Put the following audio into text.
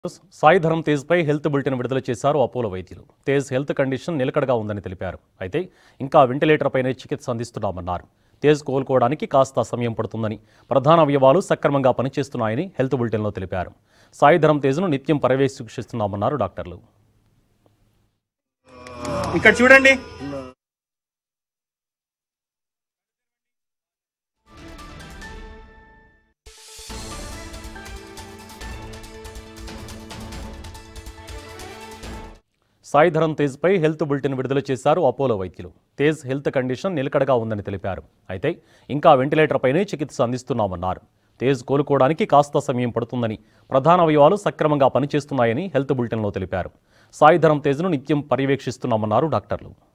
సాయి ధరం తేజ్పై health bulletin విడుదల చేశారు అపోలో వైద్యులు తేజ్ హెల్త్ కండిషన్ నిలకడగా ఉందని తెలిపారు అయితే ఇంకా వెంటిలేటర్పైనే చికిత్స అందిస్తున్నామన్నారు తేజ్ కోలుకోవడానికి కాస్త సమయం పడుతుందని ప్రధాన అవయవాలు సక్రమంగా పనిచేస్తున్నాయని హెల్త్ బులెటిన్లో తెలిపారు సాయి ధరం తేజ్ను నిత్యం పర్యవేక్షిస్తున్నామన్నారు డాక్టర్లు ఇక్కడ చూడండి సాయి ధరం తేజ్పై హెల్త్ బులెటిన్ విడుదల చేశారు అపోలో వైద్యులు తేజ్ హెల్త్ కండిషన్ నిలకడగా ఉందని తెలిపారు అయితే ఇంకా వెంటిలేటర్పైనే చికిత్స అందిస్తున్నామన్నారు తేజ్ కోలుకోవడానికి కాస్త సమయం పడుతుందని ప్రధాన అవయవాలు సక్రమంగా పనిచేస్తున్నాయని హెల్త్ బులెటిన్లో తెలిపారు సాయి ధరం తేజ్ను నిత్యం పర్యవేక్షిస్తున్నామన్నారు డాక్టర్లు